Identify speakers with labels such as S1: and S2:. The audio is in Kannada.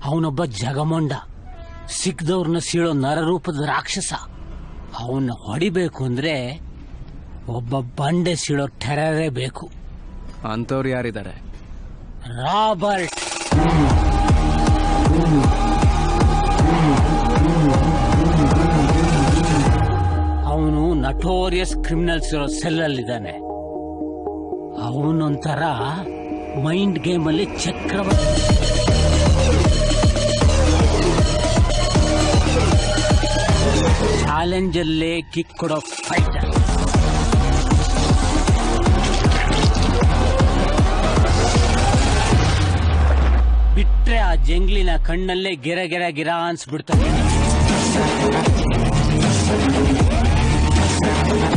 S1: ಅವನೊಬ್ಬ ಜಗಮೊಂಡ ಸಿಕ್ದವ್ರನ್ನ ಸೀಳೋ ನರರೂಪದ ರಾಕ್ಷಸ ಅವನ್ನ ಹೊಡಿಬೇಕು ಅಂದ್ರೆ ಒಬ್ಬ ಬಂಡೆ ಸೀಳೋ ಟೆರರೇ ಬೇಕು
S2: ಅಂಥವ್ರು ಯಾರಿದ್ದಾರೆ
S1: ರಾಬರ್ಟ್ ಅವನು ನಟೋರಿಯಸ್ ಕ್ರಿಮಿನಲ್ಸ್ ಇರೋ ಸೆಲ್ಲಲ್ಲಿದ್ದಾನೆ ಅವನೊಂಥರ ಮೈಂಡ್ ಗೇಮ್ ಅಲ್ಲಿ ಚಕ್ರವರ್ತಿ ಚಾಲೆಂಜ್ ಅಲ್ಲೇ ಕಿಕ್ ಕೊಡೋ ಫೈಟರ್ ಬಿಟ್ರೆ ಆ ಜಂಗ್ಲಿನ ಕಣ್ಣಲ್ಲೇ ಗಿರ ಗಿರ ಗಿರ ಅನ್ಸ್ಬಿಡ್ತಾನೆ